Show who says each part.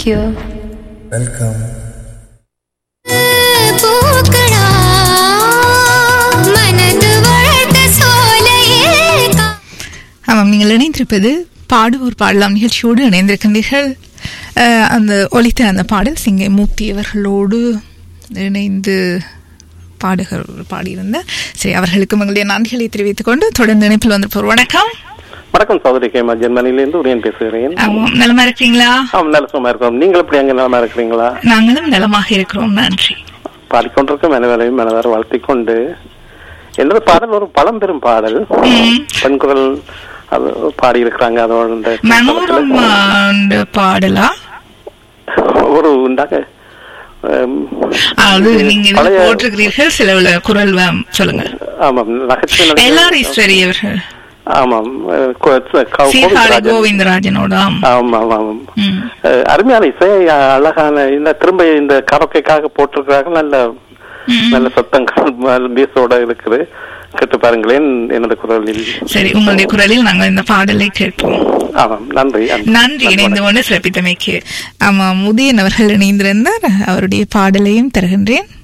Speaker 1: Thank you
Speaker 2: welcome
Speaker 3: பூக்கடா மனது வளர்த்த சோலையே கா-
Speaker 4: ஆமாம் நீங்கள் இணைந்திருப்பது பாடுவோர் பாடலாம் நிகழ்ச்சியோடு இணைந்திருக்கின்றீர்கள் அஹ், அந்த ஒலித்த அந்த பாடல் சிங்கை மூர்த்தி அவர்களோடு இணைந்து பாடுகள் பாடியிருந்த சரி அவர்களுக்கு உங்களுடைய நன்றிகளை தெரிவித்துக் கொண்டு தொடர்ந்து இணைப்பில் வந்திருப்போர் வணக்கம்
Speaker 5: வணக்கம் சகோதரி கேமா ஜெர்மனிலிருந்து உரியன் பேசுகிறேன்
Speaker 4: ஆமாம் நலமா இருக்கிறீங்களா
Speaker 5: ஆம் நல்ல சும்மா இருக்கோம் நீங்கள் எப்படி அங்கே நலமா இருக்கிறீங்களா
Speaker 4: நாங்களும் நலமாக இருக்கிறோம் நன்றி
Speaker 5: பாடிக்கொண்டிருக்கும் மனவரையும் மனதார் வாழ்த்திக் கொண்டு எனது பாடல் ஒரு பழம்பெரும் பாடல்
Speaker 4: ம்.
Speaker 5: பெண் குரல் அது பாடியிருக்கிறாங்க அதோட இந்த
Speaker 4: மனோரம் ஆண்டு பாடலா
Speaker 5: ஒரு உண்டாக ஹம்,
Speaker 4: அது நீங்க இதுல
Speaker 5: பழைய-
Speaker 4: போட்டிருக்கிறீர்கள் சில உள்ள குரல் வ- சொல்லுங்க
Speaker 5: ஆமாம் நகைச்சுவை நடிகர்.
Speaker 4: எல்லார் ஈஸ்வரி அவர்கள்
Speaker 5: ஆமாம் அஹ், கோ- கோ-
Speaker 4: சீர்காழி
Speaker 5: கோவிந்தராஜன்.
Speaker 4: கோவிந்தராஜனோட
Speaker 5: ஆமாம் ஆமாம்
Speaker 4: ம்.
Speaker 5: அஹ், அருமையான இசை அஹ், அழகான இந்த திரும்ப இந்த கரோக்கைக்காக போட்டிருக்கிறாங்க நல்ல
Speaker 4: ம்.
Speaker 5: நல்ல சத்தங்கள் பீஸோட இருக்குது கேட்டு பாருங்களேன் எனது குரலில்
Speaker 4: சரி உங்களுடைய குரலில் நாங்கள் இந்த பாடலை கேட்போம்
Speaker 5: ஆமாம் நன்றி
Speaker 4: நன்றி இணைந்து கொண்டு சிறப்பித்தமைக்கு ஆமா முதியன் அவர்கள் இணைந்திருந்தார் அவருடைய பாடலையும் தருகின்றேன்